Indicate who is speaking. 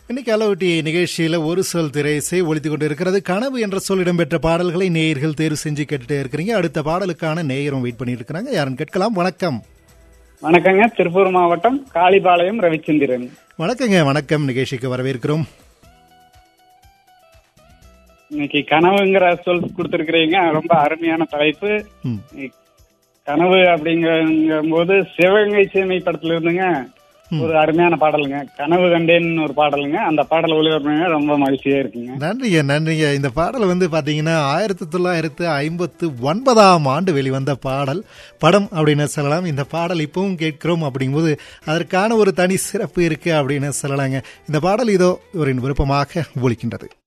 Speaker 1: இன்னைக்கு அளவட்டி நிகழ்ச்சியில ஒரு சொல் திரைசை ஒழித்துக் கொண்டிருக்கிறது கனவு என்ற சொல் இடம்பெற்ற பாடல்களை நேயர்கள் தேர்வு செஞ்சு கேட்டுட்டே இருக்கிறீங்க அடுத்த பாடலுக்கான நேயரும் வெயிட் பண்ணிட்டு இருக்கிறாங்க யாருன்னு கேட்கலாம் வணக்கம்
Speaker 2: வணக்கங்க திருப்பூர் மாவட்டம் காளிபாளையம் ரவிச்சந்திரன்
Speaker 1: வணக்கங்க வணக்கம் நிகழ்ச்சிக்கு வரவேற்கிறோம்
Speaker 2: இன்னைக்கு கனவுங்கிற சொல் கொடுத்திருக்கிறீங்க ரொம்ப அருமையான தலைப்பு
Speaker 1: ம்.
Speaker 2: கனவு அப்படிங்கிற போது சிவகங்கை சீமை படத்துல இருந்துங்க ஒரு அருமையான பாடலுங்க கனவு கண்டேன்னு ஒரு பாடலுங்க அந்த பாடல் ஒளிபரப்புங்க ரொம்ப மகிழ்ச்சியா இருக்குங்க
Speaker 1: நன்றிங்க நன்றிங்க இந்த பாடல் வந்து பாத்தீங்கன்னா ஆயிரத்தி தொள்ளாயிரத்து ஐம்பத்து ஒன்பதாம் ஆண்டு வெளிவந்த பாடல் படம் அப்படின்னு சொல்லலாம் இந்த பாடல் இப்பவும் கேட்கிறோம் அப்படிங்கும்போது அதற்கான ஒரு தனி சிறப்பு இருக்கு அப்படின்னு சொல்லலாங்க இந்த பாடல் இதோ இவரின் விருப்பமாக ஒலிக்கின்றது